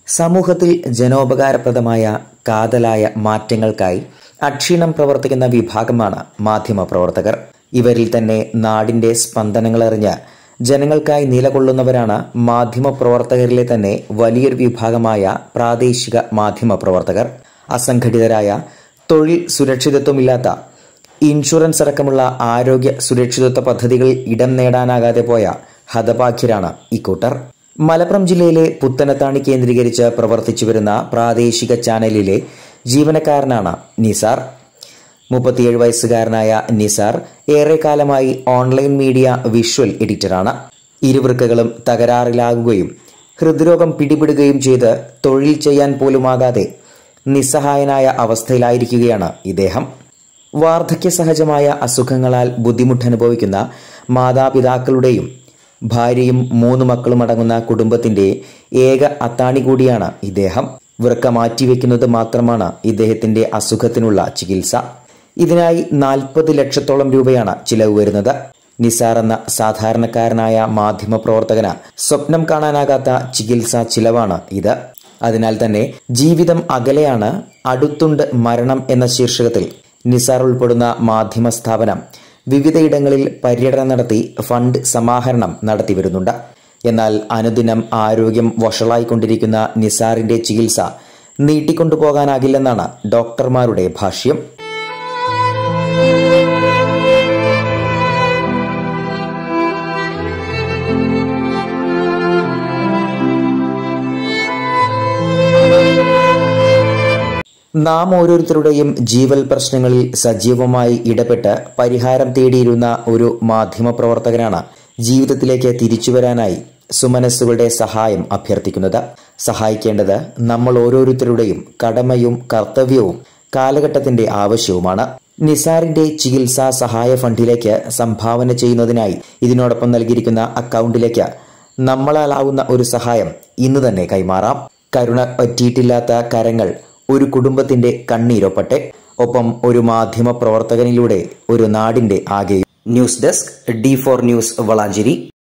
സമൂഹത്തിൽ ജനോപകാരപ്രദമായ കാതലായ മാറ്റങ്ങൾക്കായി അക്ഷീണം പ്രവർത്തിക്കുന്ന വിഭാഗമാണ് മാധ്യമപ്രവർത്തകർ ഇവരിൽ തന്നെ നാടിന്റെ സ്പന്ദനങ്ങളറിഞ്ഞ് ജനങ്ങൾക്കായി നിലകൊള്ളുന്നവരാണ് മാധ്യമപ്രവർത്തകരിലെ തന്നെ വലിയൊരു വിഭാഗമായ പ്രാദേശിക മാധ്യമപ്രവർത്തകർ അസംഘടിതരായ തൊഴിൽ സുരക്ഷിതത്വമില്ലാത്ത ഇൻഷുറൻസ് അടക്കമുള്ള ആരോഗ്യ സുരക്ഷിതത്വ പദ്ധതികളിൽ ഇടം നേടാനാകാതെ പോയ ഹതഭാഗ്യരാണ് ഇക്കൂട്ടർ മലപ്പുറം ജില്ലയിലെ പുത്തനത്താണി കേന്ദ്രീകരിച്ച് പ്രവർത്തിച്ചു വരുന്ന പ്രാദേശിക ചാനലിലെ ജീവനക്കാരനാണ് നിസാർ മുപ്പത്തിയേഴ് വയസ്സുകാരനായ നിസാർ ഏറെക്കാലമായി ഓൺലൈൻ മീഡിയ വിഷ്വൽ എഡിറ്ററാണ് ഇരുവൃക്കകളും തകരാറിലാകുകയും ഹൃദ്രോഗം പിടിപെടുകയും ചെയ്ത് തൊഴിൽ ചെയ്യാൻ പോലുമാകാതെ നിസ്സഹായനായ അവസ്ഥയിലായിരിക്കുകയാണ് ഇദ്ദേഹം വാർദ്ധക്യ സഹജമായ അസുഖങ്ങളാൽ ബുദ്ധിമുട്ടനുഭവിക്കുന്ന മാതാപിതാക്കളുടെയും ഭാര്യയും മൂന്ന് മക്കളും അടങ്ങുന്ന കുടുംബത്തിന്റെ ഏക അത്താണി കൂടിയാണ് ഇദ്ദേഹം വൃക്ക മാറ്റിവെക്കുന്നത് മാത്രമാണ് ഇദ്ദേഹത്തിന്റെ അസുഖത്തിനുള്ള ചികിത്സ ഇതിനായി നാൽപ്പത് ലക്ഷത്തോളം രൂപയാണ് ചിലവ് വരുന്നത് നിസാർ എന്ന സാധാരണക്കാരനായ മാധ്യമപ്രവർത്തകന് സ്വപ്നം കാണാനാകാത്ത ചികിത്സാ ചിലവാണ് ഇത് അതിനാൽ തന്നെ ജീവിതം അകലെയാണ് അടുത്തുണ്ട് മരണം എന്ന ശീർഷകത്തിൽ നിസാർ ഉൾപ്പെടുന്ന മാധ്യമ സ്ഥാപനം വിവിധയിടങ്ങളിൽ പര്യടനം നടത്തി ഫണ്ട് സമാഹരണം നടത്തി വരുന്നുണ്ട് എന്നാൽ അനുദിനം ആരോഗ്യം വഷളായിക്കൊണ്ടിരിക്കുന്ന നിസാറിന്റെ ചികിത്സ നീട്ടിക്കൊണ്ടുപോകാനാകില്ലെന്നാണ് ഡോക്ടർമാരുടെ ഭാഷ്യം നാം ഓരോരുത്തരുടെയും ജീവൽ പ്രശ്നങ്ങളിൽ സജീവമായി ഇടപെട്ട് പരിഹാരം തേടിയിരുന്ന ഒരു മാധ്യമപ്രവർത്തകനാണ് ജീവിതത്തിലേക്ക് തിരിച്ചുവരാനായി സുമനസ്സുകളുടെ സഹായം അഭ്യർത്ഥിക്കുന്നത് സഹായിക്കേണ്ടത് നമ്മൾ ഓരോരുത്തരുടെയും കടമയും കർത്തവ്യവും കാലഘട്ടത്തിന്റെ ആവശ്യവുമാണ് നിസാറിന്റെ ചികിത്സാ സഹായ ഫണ്ടിലേക്ക് സംഭാവന ചെയ്യുന്നതിനായി ഇതിനോടൊപ്പം നൽകിയിരിക്കുന്ന അക്കൗണ്ടിലേക്ക് നമ്മളാലാവുന്ന ഒരു സഹായം ഇന്ന് തന്നെ കൈമാറാം കരുണ പറ്റിയിട്ടില്ലാത്ത കരങ്ങൾ ഒരു കുടുംബത്തിന്റെ കണ്ണീരൊപ്പട്ടെ ഒപ്പം ഒരു മാധ്യമ പ്രവർത്തകനിലൂടെ ഒരു നാടിന്റെ ആകെയും news desk D four news Valanchery